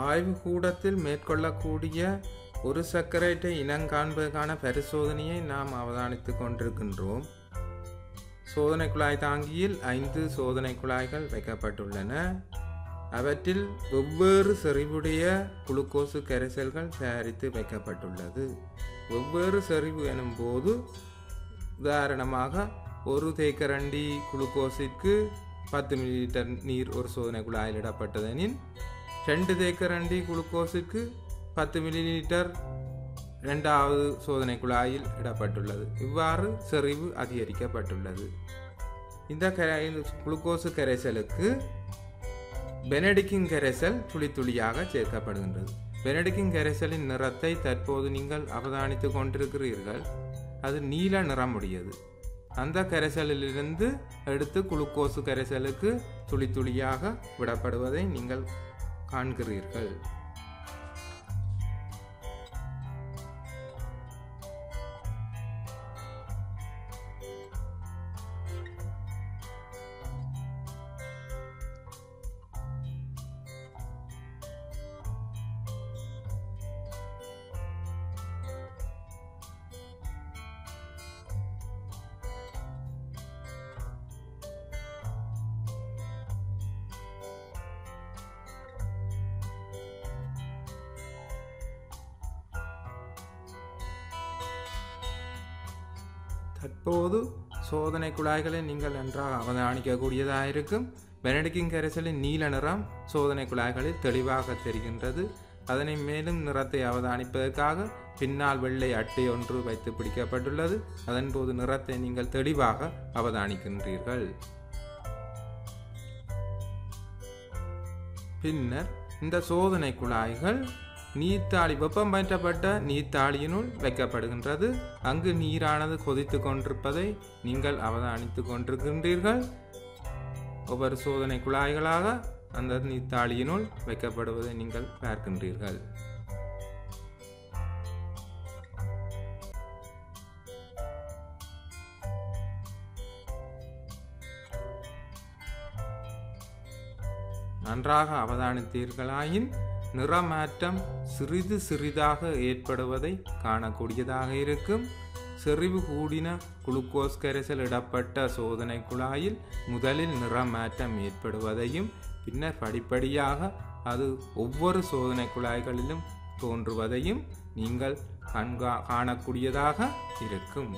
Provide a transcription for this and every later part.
ஆய்வுக்கூடத்தில் மேற்கொள்ளக்கூடிய ஒரு சர்க்கரைட்டை இனங்காண்பதற்கான பரிசோதனையை நாம் அவதானித்துக் கொண்டிருக்கின்றோம் சோதனை குழாய் தாங்கியில் ஐந்து சோதனை குழாய்கள் வைக்கப்பட்டுள்ளன அவற்றில் வெவ்வேறு செறிவுடைய குளுக்கோசு கரைசல்கள் தயாரித்து வைக்கப்பட்டுள்ளது வெவ்வேறு செறிவு எனும் போது உதாரணமாக ஒரு தேக்கரண்டி குளுக்கோஸிற்கு பத்து மில்லிலிட்டர் நீர் ஒரு சோதனை குழாயில் இடப்பட்டதெனில் ரெண்டு தேக்கரண்டி குளுக்கோஸிற்கு பத்து மில்லிலிட்டர் இரண்டாவது சோதனை குழாயில் இடப்பட்டுள்ளது இவ்வாறு செறிவு அதிகரிக்கப்பட்டுள்ளது இந்த கரை குளுக்கோசு கரைசலுக்கு பெனடிக்கிங் கரைசல் துளி துளியாக சேர்க்கப்படுகின்றது பெனடிக்கிங் கரைசலின் நிறத்தை தற்போது நீங்கள் அவதானித்துக் கொண்டிருக்கிறீர்கள் அது நீல நிறமுடையது அந்த கரைசலிலிருந்து எடுத்து குளுக்கோசு கரைசலுக்கு துளி துளியாக விடப்படுவதை நீங்கள் காண்கிறீர்கள் தற்போது சோதனை குழாய்களை நீங்கள் நன்றாக அவதானிக்கக்கூடியதாக இருக்கும் பெனடிக்கிங் கரைசலின் நீல நிறம் சோதனை குழாய்களில் தெளிவாக தெரிகின்றது அதனை மேலும் நிறத்தை அவதானிப்பதற்காக பின்னால் வெள்ளை அட்டை ஒன்று வைத்து பிடிக்கப்பட்டுள்ளது அதன் போது நிறத்தை நீங்கள் தெளிவாக அவதானிக்கின்றீர்கள் பின்னர் இந்த சோதனை குழாய்கள் நீர்த்தாளி வெப்பம் பற்றப்பட்ட நீர்த்தாளியினுள் வைக்கப்படுகின்றது அங்கு நீரானது கொதித்து கொண்டிருப்பதை நீங்கள் அவதானித்துக் கொண்டிருக்கின்றீர்கள் ஒவ்வொரு சோதனை குழாய்களாக அந்த நீர்த்தாளியினுள் வைக்கப்படுவதை நீங்கள் பார்க்கின்றீர்கள் நன்றாக அவதானித்தீர்களாயின் நிறமாற்றம் சிறிது சிறிதாக ஏற்படுவதை காணக்கூடியதாக இருக்கும் செறிவு கூடின குளுக்கோஸ் கரைசல் இடப்பட்ட சோதனை குழாயில் முதலில் நிறமாற்றம் ஏற்படுவதையும் பின்னர் படிப்படியாக அது ஒவ்வொரு சோதனை குழாய்களிலும் தோன்றுவதையும் நீங்கள் கண்கா காணக்கூடியதாக இருக்கும்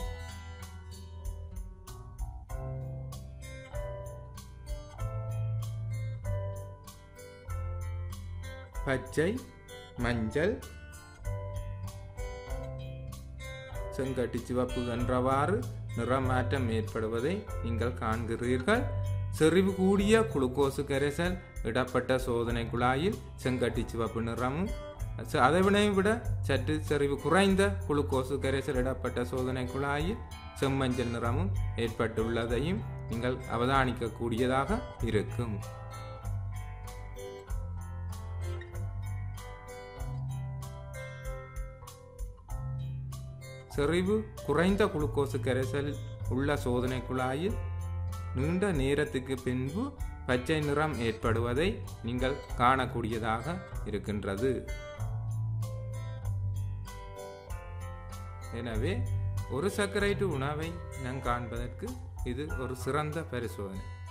பச்சை மஞ்சள் செங்கட்டி சிவப்பு என்றவாறு நிறமாற்றம் ஏற்படுவதை நீங்கள் காண்கிறீர்கள் செறிவு கூடிய குளுக்கோசு கரைசல் இடப்பட்ட சோதனை குழாயில் செங்கட்டி சிவப்பு நிறமும் ச- அதைவினை விட சற்று செறிவு குறைந்த குளுக்கோசு கரைசல் இடப்பட்ட சோதனை குழாயில் செம்மஞ்சள் நிறமும் ஏற்பட்டுள்ளதையும் நீங்கள் அவதானிக்கக்கூடியதாக இருக்கும் செறிவு குறைந்த குளுக்கோசு கரைசல் உள்ள சோதனை குழாயில் நீண்ட நேரத்துக்கு பின்பு பச்சை நிறம் ஏற்படுவதை நீங்கள் காணக்கூடியதாக இருக்கின்றது எனவே ஒரு சர்க்கரைட்டு உணவை நாம் காண்பதற்கு இது ஒரு சிறந்த பரிசோதனை